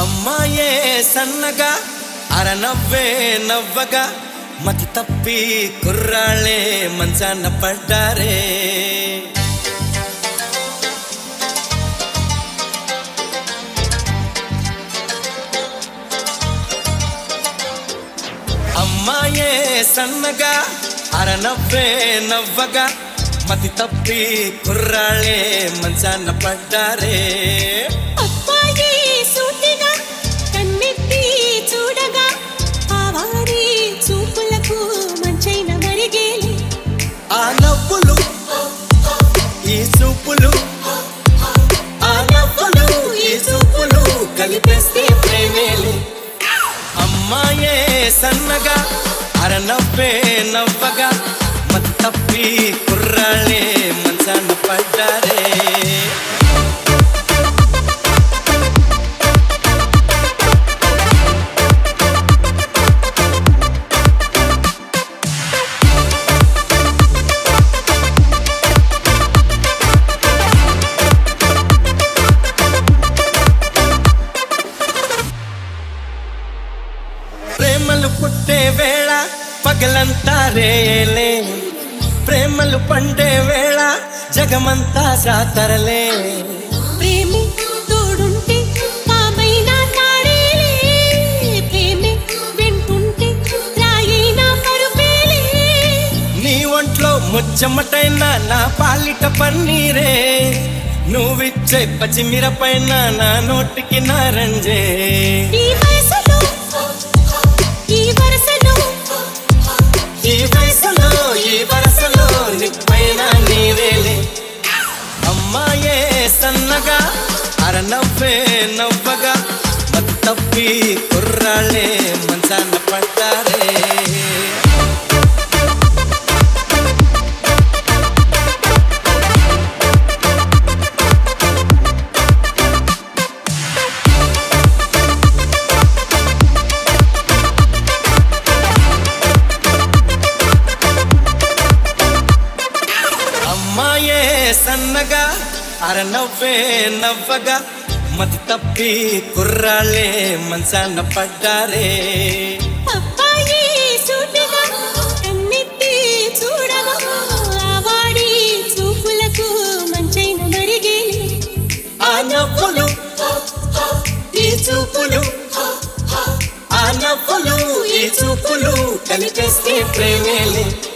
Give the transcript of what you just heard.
అమ్మాయే సన్నగా అరనవ్వే నవ్వగా మతి తప్పి కుర్రాళ్ళే మంచాన పడ్డారే అమ్మాయే సన్నగా అరనవ్వే నవ్వగా మతి తప్పి కుర్రాళ్ళే మంచాన పడ్డారే అబ్బాయి సూటిగా కన్నెత్తి చూడగా ఆ వారి చూపులకు మంచైన మరిగేలి ఆ నవ్వులు ఈ చూపులు ఆ నవ్వులు ఈ చూపులు కలిపేస్తే ప్రేమేలే అమ్మాయే సన్నగా అరనవ్వే నవ్వగా మతి తప్పి కుర్రాళ్ళే మంచాన పడ్డారే ప్రేమలు పుట్టే వేళ పగలంతా రేలే ప్రేమలు పండే వేళ జగమంతా జాతరలే ప్రేమే తోడుంటే పామైనా తాడేలే ప్రేమే వెంటుంటే రాయినా పరుపేలే నీ ఒంట్లో ముచ్చమటైన నా పాలిట పన్నీరే నువ్విచ్చే పచ్చిమిరపైన నా నోటికి నారంజే ఈ వయసులో ఈ వరసలో ఈ వయసులో ఈ వరసలో నిప్పైన నీవేలే అమ్మాయే సన్నగా అరనవ్వే నవ్వగా మతి తప్పి కుర్రాళ్ళే మంచాన పడ్డారే అమ్మాయే సన్నగా అరనవ్వే నవ్వగా మతి తప్పి కుర్రాళ్ళే మంచాన పడ్డారే అబ్బాయి సూటిగా కన్నెత్తి చూడగా ఆ వాడి చూపులకు మంచైన మరిగేలి ఆ నవ్వులు ఈ చూపులు ఆ నవ్వులు ఈ చూపులు కలిపేస్తే ప్రేమేలే